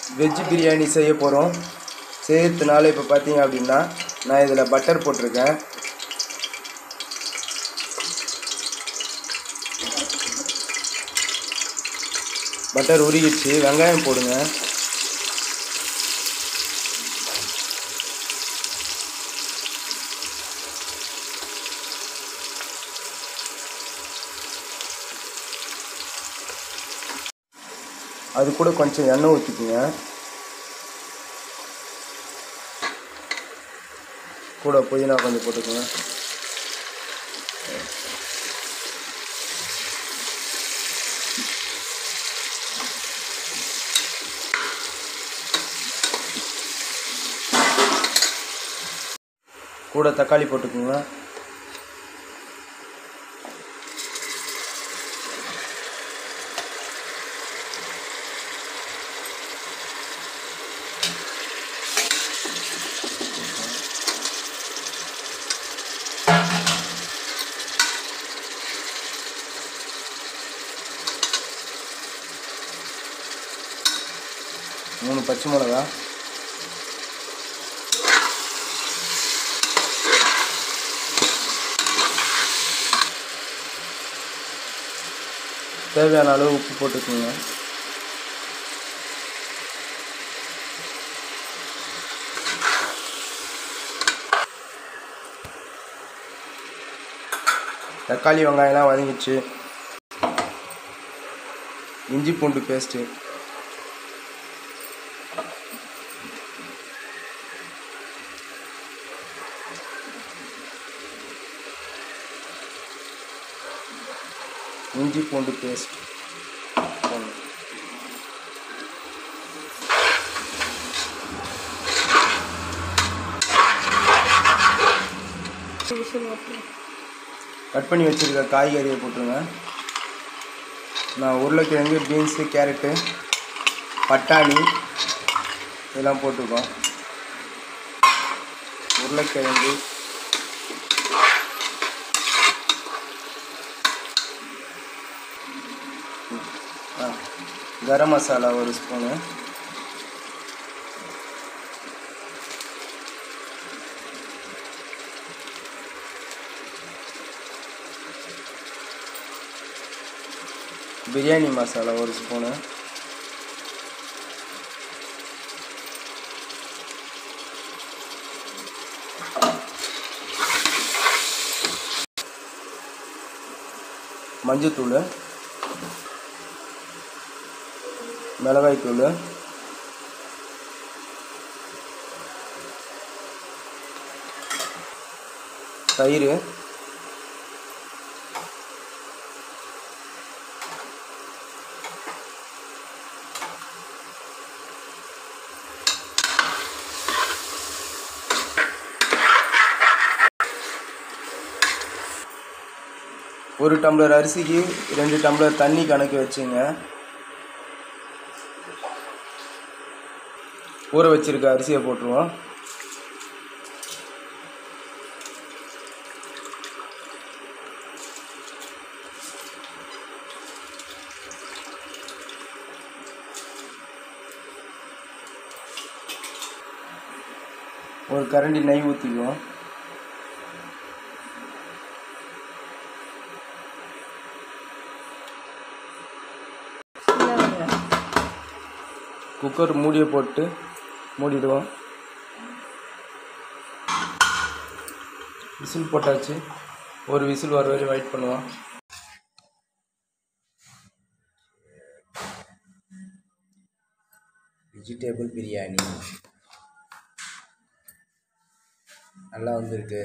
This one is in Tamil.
வெஜ் பிரியாணி செய்ய போகிறோம் செய்யறதுனால இப்போ பார்த்தீங்க அப்படின்னா நான் இதில் பட்டர் போட்டிருக்கேன் பட்டர் உருகிடுச்சு வெங்காயம் போடுங்க அது கூட கொஞ்சம் எண்ணெய் ஊற்றிக்குங்க கூட புதினா கொஞ்சம் போட்டுக்கோங்க கூட தக்காளி போட்டுக்கோங்க மூணு பச்சை மிளகா தேவையான அளவு உப்பு போட்டுக்கோங்க தக்காளி வெங்காயம்லாம் வதங்கிச்சு இஞ்சி பூண்டு பேஸ்ட்டு இஞ்சி பூண்டு பேஸ்ட் கட் பண்ணி வச்சுருக்க காய்கறியை போட்டுருங்க நான் உருளைக்கிழங்கு பீன்ஸு கேரட்டு பட்டாணி இதெல்லாம் போட்டிருக்கோம் உருளைக்கிழங்கு ஆ கரம் மசாலா ஒரு ஸ்பூனு பிரியாணி மசாலா ஒரு ஸ்பூனு மஞ்சத்தூள் மிளகாய்த்தூள் தயிர் ஒரு டம்ளர் அரிசிக்கு ரெண்டு டம்ளர் தண்ணி கணக்கு வச்சுங்க ஊற வச்சிருக்க அரிசியை போட்டுருவோம் ஒரு கரண்டி நெய் ஊற்றிக்குவோம் குக்கர் மூடியை போட்டு மூடிடுவோம் விசில் போட்டாச்சு ஒரு விசில் வர வரை வெயிட் பண்ணுவோம் வெஜிடேபிள் பிரியாணி நல்லா வந்திருக்கு